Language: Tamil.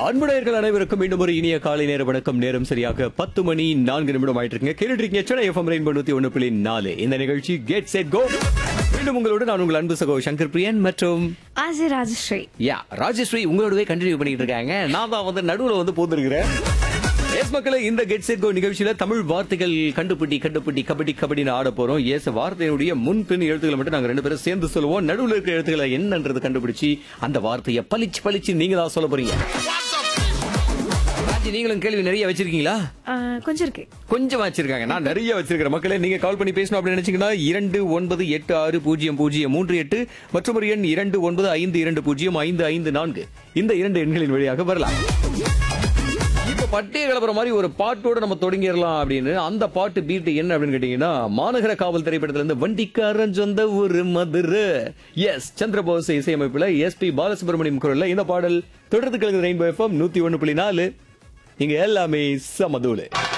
அன்புடையர்கள் அனைவருக்கும் மீண்டும் ஒரு இனிய காலை நேர வணக்கம் நேரம் சரியாக பத்து மணி நான்கு நிமிடம் ஆயிட்டு இருக்குங்க கேட்டுட்டு இருக்கீங்க சென்னை எஃப்எம் ரெயின்போ நூத்தி ஒண்ணு புள்ளி நாலு இந்த நிகழ்ச்சி கெட் செட் கோ மீண்டும் உங்களோட நான் உங்கள் அன்பு சகோ சங்கர் பிரியன் மற்றும் ஆசி ராஜஸ்ரீ யா ராஜஸ்ரீ உங்களோடவே கண்டினியூ பண்ணிட்டு இருக்காங்க நான் தான் வந்து நடுவுல வந்து போந்திருக்கிறேன் எஸ் மக்களே இந்த கெட் செட் கோ நிகழ்ச்சியில தமிழ் வார்த்தைகள் கண்டுபிடி கண்டுபிடி கபடி கபடின்னு ஆட போறோம் எஸ் வார்த்தையினுடைய முன் பின் எழுத்துக்களை மட்டும் நாங்க ரெண்டு பேரும் சேர்ந்து சொல்லுவோம் நடுவுல இருக்கிற எழுத்துக்களை என்னன்றது கண்டுபிடிச்சு அந்த வார்த்தையை பளிச்சு பளிச்சு நீங்க தான் சொல்ல போறீங்க ராஜி, நீங்களும் கேள்வி நிறைய வச்சிருக்கீங்களா கொஞ்சம் இருக்கு கொஞ்சம் வச்சிருக்காங்க நான் நிறைய வச்சிருக்கிறேன் மக்களே நீங்க கால் பண்ணி பேசணும் அப்படின்னு நினைச்சீங்கன்னா இரண்டு ஒன்பது எட்டு ஆறு பூஜ்ஜியம் பூஜ்ஜியம் மூன்று எட்டு மற்றும் ஒரு எண் இரண்டு ஒன்பது ஐந்து இரண்டு பூஜ்ஜியம் ஐந்து ஐந்து நான்கு இந்த இரண்டு எண்களின் வழியாக வரலாம் இப்ப பட்டிய கிளப்புற மாதிரி ஒரு பாட்டோட நம்ம தொடங்கிடலாம் அப்படின்னு அந்த பாட்டு பீட் என்ன அப்படின்னு கேட்டீங்கன்னா மாநகர காவல் திரைப்படத்துல இருந்து வண்டிக்காரன் சொந்த ஒரு மதுரை எஸ் சந்திரபோஸ் இசையமைப்புல எஸ் பி பாலசுப்ரமணியம் குரல்ல இந்த பாடல் தொடர்ந்து கலந்து ரெயின்போ எஃப்எம் நூத்தி ஒண்ணு புள்ளி நாலு இங்க எல்லாமே சமதூளு